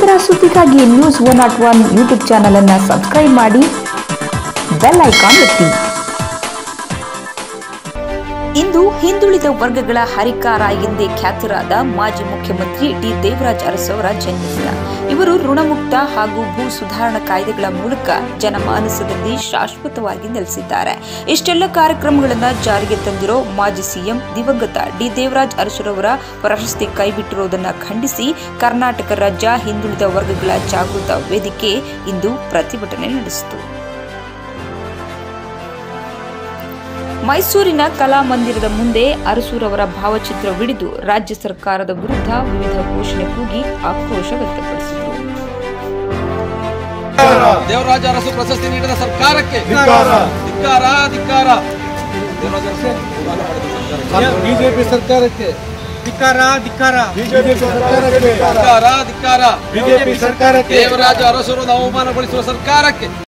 ನಿರಂತರ ಸುದ್ದಿಗಾಗಿ news one not one YouTube channel ಅನ್ನು ಸಬ್ಸ್ಕ್ರೈಬ್ ಮಾಡಿ ಬೆಲ್ ಐಕಾನ್ ಒತ್ತಿ ಇಂದು ಹಿಂದುಳಿದ ವರ್ಗಗಳ ಹರಿಕಾರ ಎಂದೇ ಖ್ಯಾತರಾದ ಮಾಜಿ ಮುಖ್ಯಮಂತ್ರಿ ಡಿ ದೇವರಾಜ್ ಅರಸು ಅವರ ಜನ್ಮದಿನ ಇವರು ಋಣಮುಕ್ತ ಹಾಗೂ ಭೂ ಸುಧಾರಣಾ ಕಾಯ್ದೆಗಳ ಮೂಲಕ ಜನಮಾನಸದಲ್ಲಿ ಶಾಶ್ವತವಾಗಿ ನೆಲೆಸಿದ್ದಾರೆ ಇಷ್ಟೆಲ್ಲ ಕಾರ್ಯಕ್ರಮಗಳನ್ನು ಜಾರಿಗೆ ತಂದಿರೋ ಮಾಜಿ ಸಿಎಂ ದಿವಂಗತ ಡಿ ದೇವರಾಜ್ ಅರಸುರವರ ಪ್ರಶಸ್ತಿ ಕೈಬಿಟ್ಟಿರುವುದನ್ನು ಖಂಡಿಸಿ ಕರ್ನಾಟಕ ರಾಜ್ಯ ಹಿಂದುಳಿದ ವರ್ಗಗಳ ಜಾಗೃತ ವೇದಿಕೆ ಇಂದು ಪ್ರತಿಭಟನೆ ನಡೆಸಿತು ಮೈಸೂರಿನ ಕಲಾಮಂದಿರದ ಮುಂದೆ ಅರಸೂರವರ ಭಾವಚಿತ್ರವಿಡಿದು ರಾಜ್ಯ ಸರ್ಕಾರದ ವಿರುದ್ಧ ವಿವಿಧ ಘೋಷಣೆ ಕೂಗಿ ಆಕ್ರೋಶ ವ್ಯಕ್ತಪಡಿಸಿದರು ದೇವರಾಜ ಅರಸು ಪ್ರಶಸ್ತಿ ನೀಡಿದ ಸರ್ಕಾರಕ್ಕೆ ಧಿಕ್ಕಾರ. ಧಿಕ್ಕಾರ ಧಿಕ್ಕಾರ ದೇವರಾಜ ಅರಸು ಬಹುಮಾನ ಪಡೆದ ಸರ್ಕಾರಕ್ಕೆ ಬಿಜೆಪಿ ಸರ್ಕಾರಕ್ಕೆ ಧಿಕ್ಕಾರ ಧಿಕ್ಕಾರ ಬಿಜೆಪಿ ಸರ್ಕಾರಕ್ಕೆ ಧಿಕ್ಕಾರ ಧಿಕ್ಕಾರ ಬಿಜೆಪಿ ಸರ್ಕಾರಕ್ಕೆ ದೇವರಾಜ ಅರಸರು ಅವಮಾನಗೊಳಿಸುವ ಸರ್ಕಾರಕ್ಕೆ